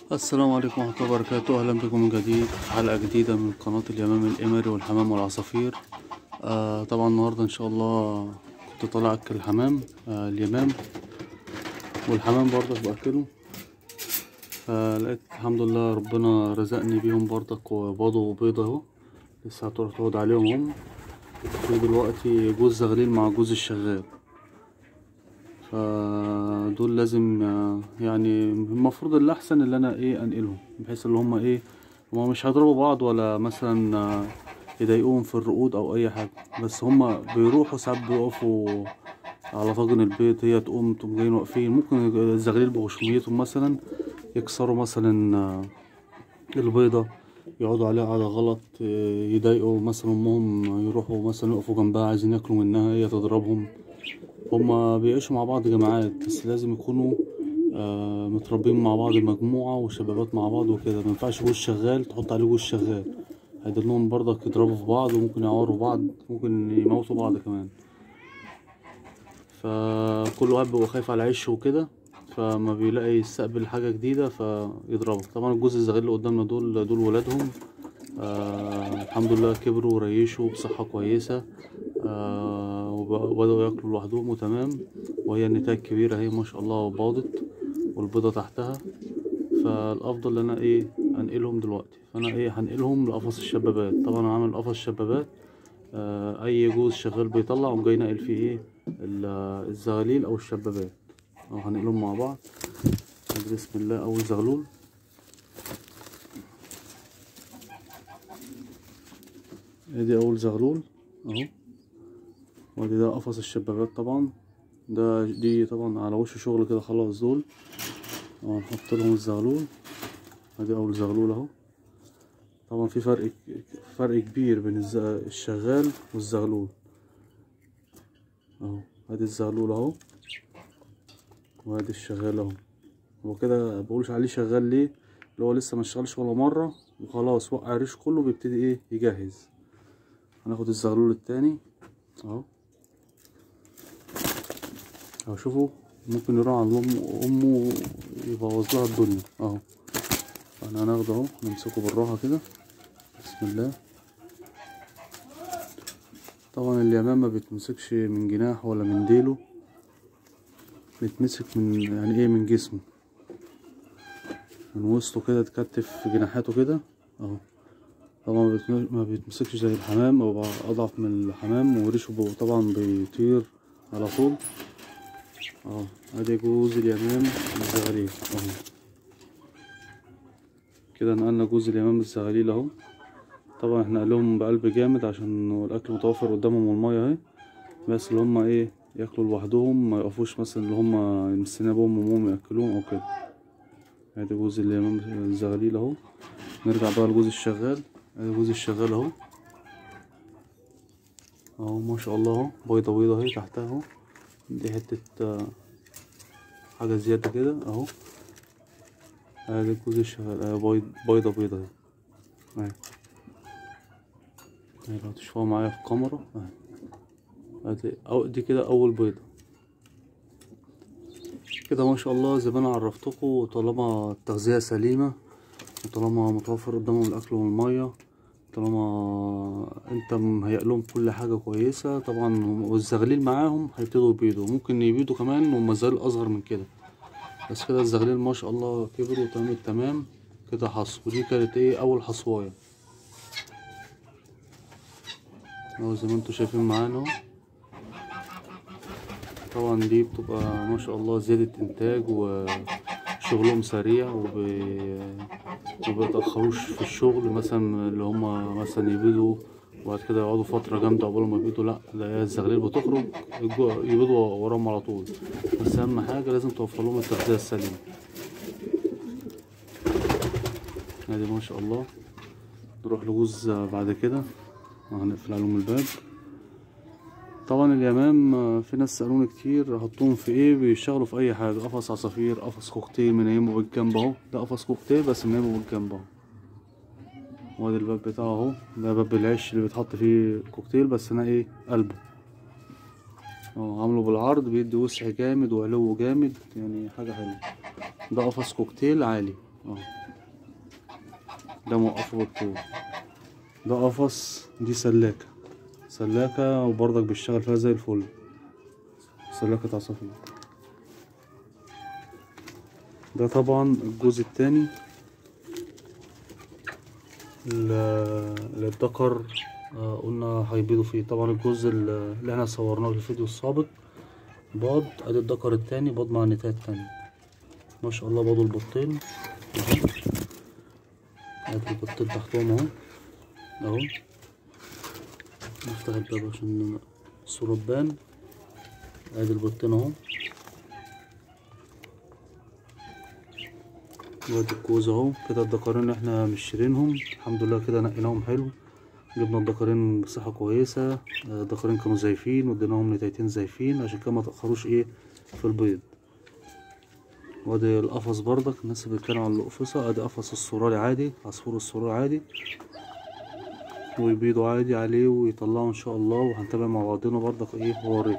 السلام عليكم ورحمة الله وبركاته أهلا بكم من جديد في حلقة جديدة من قناة اليمام الإمري والحمام والعصافير آه طبعا النهاردة إن شاء الله كنت طالع أكل الحمام آه اليمام والحمام برضك بأكله فلقيت الحمد لله ربنا رزقني بيهم برضك وبيضوا بيضة أهو لسه هتروح تقعد عليهم هم في دلوقتي جوز زغليل مع جوز الشغال فدول لازم آه، يعني المفروض الأحسن اللي أنا إيه أنقلهم بحيث اللي هما إيه هما مش هيضربوا بعض ولا مثلا آه، يضايقوهم في الرقود أو أي حاجة بس هما بيروحوا ساعات بيقفوا على طاجن البيض هي تقوم تقوم جايين واقفين ممكن الزغليل بغشوميتهم مثلا يكسروا مثلا آه، البيضة يقعدوا عليها قعدة غلط آه، يضايقوا مثلا أمهم يروحوا مثلا يقفوا جنبها عايزين ياكلوا منها هي تضربهم هما بيعيشوا مع بعض جماعات بس لازم يكونوا آه متربين مع بعض مجموعة وشبابات مع بعض وكده مينفعش جوز شغال تحط عليه جوز شغال هيدلهم برضك يضربوا في بعض وممكن يعوروا بعض ممكن يموتوا بعض كمان فكل واحد بيبقى خايف على عيشه وكده فما بيلاقي يستقبل حاجة جديدة فيضربه طبعا الجوز الصغير اللي قدامنا دول دول ولادهم آه الحمد لله كبروا وريشوا بصحة كويسة آه وب- وبدأوا ياكلوا لوحدهم وتمام وهي النتاية كبيرة اهي ما شاء الله باضت والبيضة تحتها فالأفضل إن أنا إيه أنقلهم دلوقتي فأنا إيه هنقلهم لقفص الشبابات طبعا أنا عامل قفص شبابات آه أي جوز شغال بيطلع قوم جاي ناقل فيه إيه ال- الزغاليل أو الشبابات أو هنقلهم مع بعض ادي بسم الله أول زغلول ادي أول زغلول أهو وادي ده قفص الشبابات طبعا ده دي طبعا على وش شغل كده خلاص دول أهو هنحط لهم الزغلول ادي اول زغلول اهو طبعا في فرق فرق كبير بين الز- الشغال والزغلول اهو ادي الزغلول اهو وادي الشغال اهو هو كده بقولش عليه شغال ليه اللي هو لسه ما اشتغلش ولا مره وخلاص وقع الريش كله بيبتدي ايه يجهز هناخد الزغلول التاني اهو اهو شوفوا ممكن يروح عند امه امه يبوظ لها الدنيا اهو فاحنا هناخده اهو نمسكه بالراحه كده بسم الله طبعا اليمام ما بيتمسكش من جناح ولا من ديله بيتمسك من يعني ايه من جسمه من وسطه كده تكتف في جناحاته كده اهو طبعا ما بيتم- ما بيتمسكش زي الحمام او بقى اضعف من الحمام وريشه بو- طبعا بيطير على طول اهو ادي جوز اليمام الزغاليل اهو كده نقلنا جوز اليمام الزغاليل اهو طبعا احنا قلهم بقلب جامد عشان الاكل متوفر قدامهم والميه اهي بس اللي هما ايه ياكلوا لوحدهم ما يقفوش مثلا اللي هما مستنيين ابوهم وامهم ياكلوهم او كده ادي جوز اليمام الزغاليل اهو نرجع بقى لجوز الشغال ادي جوز الشغال اهو اهو ما شاء الله اهو بيضة بيضة اهي تحتها اهو دي حتة آه، حاجة زيادة كده اهو ادي جوز الشغال اهي بيض بيضة بيضة اهي اهي اهي لو تشوفوها معايا في الكاميرا اهي ادي أو دي كده اول بيضة كده ما شاء الله زي ما انا عرفتكم طالما التغذية سليمة وطالما متوفر قدامهم الاكل والمية طالما انت مهيأ لهم كل حاجة كويسة طبعا هم- والزغليل معاهم هيبتدوا يبيضوا ممكن يبيضوا كمان وهم زغاليل اصغر من كده بس كده الزغليل ما شاء الله كبروا تمام التمام كده حصو ودي كانت ايه اول حصواية اهو زي ما انتوا شايفين معانا اهو طبعا دي بتبقى ما شاء الله زيادة انتاج وشغلهم سريع وب... ومبيتأخروش في الشغل مثلا اللي هما مثلا يبيضوا وبعد كده يقعدوا فترة جامدة عقبال ما يبيضوا لأ ده هي الزغليل بتخرج الجو- يبيضوا وراهم على طول بس أهم حاجة لازم توفر لهم التغذية السليمة ادي ما شاء الله نروح لجوز بعد كده وهنقفل عليهم الباب طبعا اليمام آه، في ناس سألوني كتير احطهم في ايه بيشتغلوا في اي حاجة قفص عصافير قفص كوكتيل منيمه بالجنب اهو ده قفص كوكتيل بس منيمه بالجنب اهو وادي الباب بتاعه اهو ده باب العش اللي بيتحط فيه كوكتيل بس انا ايه قلبه اهو عامله بالعرض بيدي وسع جامد وعلو جامد يعني حاجة حلوة ده قفص كوكتيل عالي اه ده موقفه بالطول ده قفص دي سلاكة سلاكة وبرضك بيشتغل فيها زي الفل سلاكة عصافير ده طبعا الجزء التاني ال- اللي الدكر آه، قلنا هيبيضوا فيه طبعا الجزء اللي اللي احنا صورناه في الفيديو السابق باض ادي الدكر التاني باض مع النتاية التانية ما شاء الله باضوا البطين اهو ادي البطين تحتهم اهو اهو نفتح الباب عشان الصورة تبان ادي البطين اهو وادي الكوز اهو كده الدكرين اللي احنا مشترينهم الحمد لله كده نقيناهم حلو جبنا الدكرين بصحة كويسة آه، الدكرين كانوا زايفين واديناهم نتايتين زايفين عشان كده ما تأخروش ايه في البيض وادي القفص برضك الناس اللي بتتكلم عن القفصة ادي قفص السراري عادي عصفور السراري عادي ويبيضوا عادي عليه ويطلعوا ان شاء الله وهنتابع مع بعضنا برضك ايه ووريكم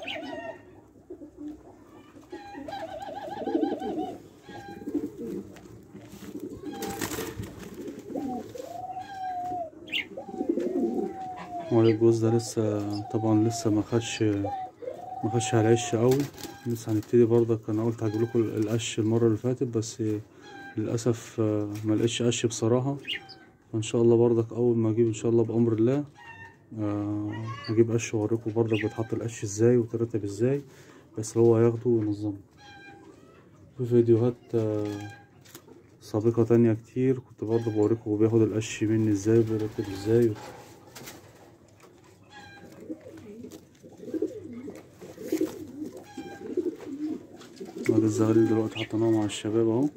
والجوز ده لسه طبعا لسه ما خدش ما خدش على العش قوي لسه هنبتدي برضك انا قلت هجيب لكم القش المره اللي فاتت بس للاسف آه، ما لقيتش قش بصراحه فان شاء الله برضك اول ما اجيب ان شاء الله بامر الله آه، هجيب قش واوريكم برضك بيتحط القش ازاي وترتب ازاي بس هو هياخده وينظمه في فيديوهات آه، سابقة تانية كتير كنت برضه بوريكم هو بياخد القش مني ازاي وبيرتب ازاي وادي الزغاليل دلوقتي حطيناها مع الشباب اهو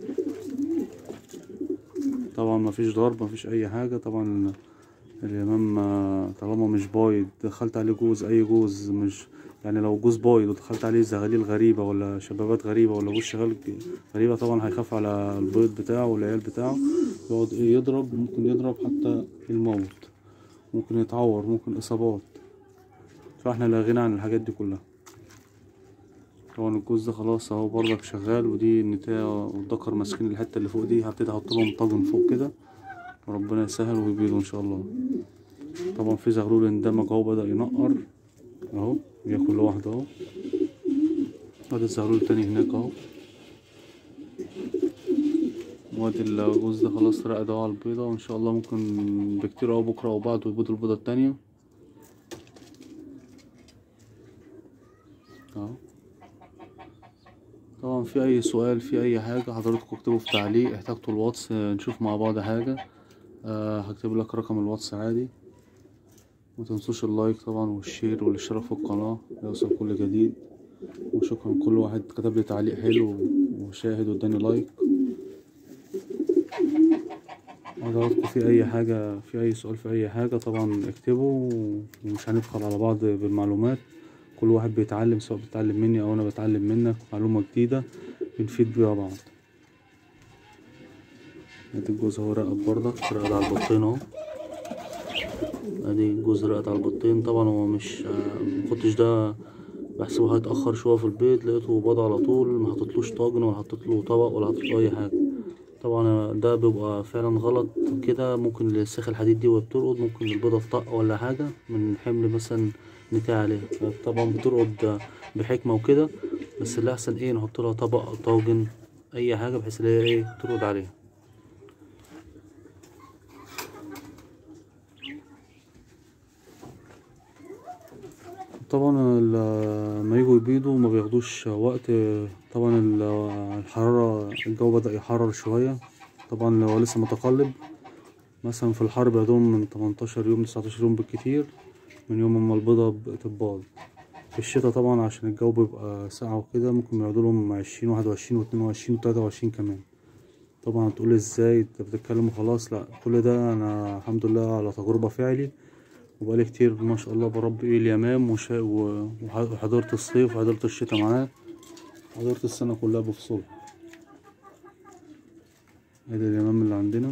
طبعا مفيش ضرب مفيش اي حاجة طبعا اليمام آه، طالما مش بايض دخلت عليه جوز اي جوز مش يعني لو جوز بايض ودخلت عليه زغاليل غريبة ولا شبابات غريبة ولا جوز شغال غريبة طبعا هيخاف على البيض بتاعه والعيال بتاعه يقعد ايه يضرب ممكن يضرب حتى الموت ممكن يتعور ممكن اصابات فاحنا لا غنى عن الحاجات دي كلها طبعا الجوز ده خلاص اهو برضك شغال ودي النتاية والدكر ماسكين الحتة اللي فوق دي هبتدي احط لهم طاجن فوق كده وربنا يسهل ويبيضوا ان شاء الله طبعا في زغلول اندمج اهو بدأ ينقر اهو بياكل لوحده اهو وادي الزغلول التاني هناك اهو وادي الجوز ده خلاص رقد اهو على البيضة وان شاء الله ممكن بكتير اوي بكرة او بعده يبيضوا البيضة التانية اهو طبعا في اي سؤال في اي حاجة حضراتكم اكتبوا في تعليق احتاجتوا الواتس آه، نشوف مع بعض حاجة أه هكتب لك رقم الواتس عادي متنسوش اللايك طبعا والشير والاشتراك في القناة ليوصل كل جديد وشكرا كل واحد كتب لي تعليق حلو وشاهد واداني لايك حضراتكم في اي حاجة في اي سؤال في اي حاجة طبعا اكتبوا ومش هنبخل على بعض بالمعلومات كل واحد بيتعلم سواء بيتعلم مني او انا بتعلم منك معلومة جديدة بنفيد بيها بعض ادي الجوز اهو راقب برضك راقد على البطين اهو ادي الجوز راقد على البطين طبعا هو مش آه، مكنتش ده بحسبه هيتأخر شوية في البيت لقيته بيض على طول ما حطيتلوش طاجن ولا حطيتله طبق ولا حطيتله أي حاجة طبعا ده بيبقى فعلا غلط كده ممكن الساخ الحديد دي وهي بترقد ممكن البيضة تطق ولا حاجة من حمل مثلا نتاع عليها طبعا بترقد بحكمة وكده بس اللي أحسن ايه نحط لها طبق أو طاجن أي حاجة بحيث اللي هي ايه ترقد عليها طبعا ال- لما يجوا يبيضوا ما بياخدوش وقت طبعا ال- الحرارة الجو بدأ يحرر شوية طبعا هو لسه متقلب مثلا في الحر بياخدوهم من 18 يوم 19 يوم بالكتير من يوم ما البيضة بتتباض في الشتا طبعا عشان الجو بيبقى ساقع وكده ممكن يقعدوا لهم عشرين واحد وعشرين واتنين وعشرين وتلاتة وعشرين كمان طبعا هتقول ازاي انت بتتكلم وخلاص لا كل ده انا الحمد لله على تجربة فعلي وبقالي كتير ما شاء الله بربي ايه اليمام وشا- و- وح- وحضرت الصيف وحضرت الشتا معاه حضرت السنة كلها بفصولها ادي اليمام اللي عندنا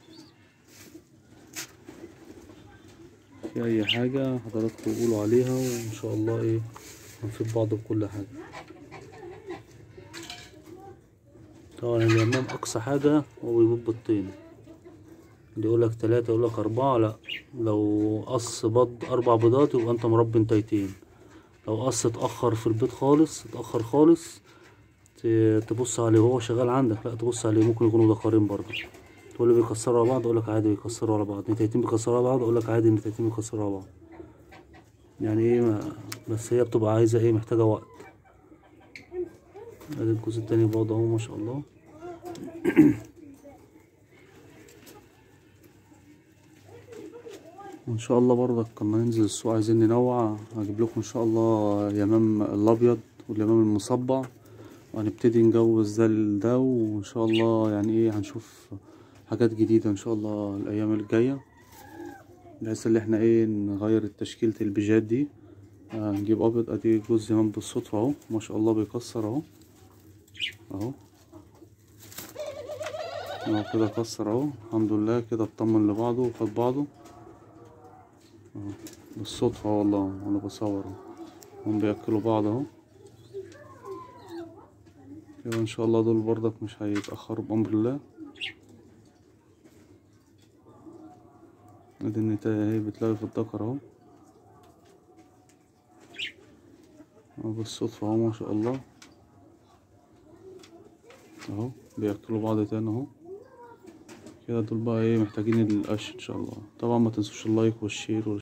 في اي حاجة حضراتكم قولوا عليها وان شاء الله ايه هنفيد بعض بكل حاجة طبعا اليمام اقصى حاجة هو بيبيض بيضتين اللي يقولك تلاتة يقولك اربعة لا لو قص بيض اربع بيضات يبقى انت مربي انتيتين لو قص اتأخر في البيض خالص اتأخر خالص ت- تبص عليه وهو شغال عندك لا تبص عليه ممكن يكونوا ذكرين برضه تقول لي بيكسروا على بعض اقولك عادي بيكسروا على بعض نتايتين بيكسروا على بعض اقولك عادي نتايتين بيكسروا على بعض يعني ايه ما بس هي بتبقى عايزة ايه محتاجة وقت ادي الجزء التاني برضه اهو ما شاء الله وان شاء الله برضك لما ننزل السوق عايزين ننوع هجيب لكم ان شاء الله اليمام الابيض واليمام المصبع وهنبتدي نجوز ده لده وان شاء الله يعني ايه هنشوف حاجات جديدة ان شاء الله الايام الجاية بحيث ان احنا ايه نغير تشكيلة البيجات دي آه، نجيب ابيض ادي جوز يمام بالصدفة اهو ما شاء الله بيكسر اهو اهو اهو كده كسر اهو الحمد لله كده اطمن لبعضه وخد بعضه اهو بالصدفة والله وانا بصور اهو هم بياكلوا بعض اهو كده ان شاء الله دول برضك مش هيتأخروا بأمر الله ادي النتاية اهي بتلاقي في الذكر اهو اهو بالصدفة اهو ما شاء الله اهو بياكلوا بعض تاني اهو كده دول بقى ايه محتاجين القش ان شاء الله طبعا ما تنسوش اللايك والشير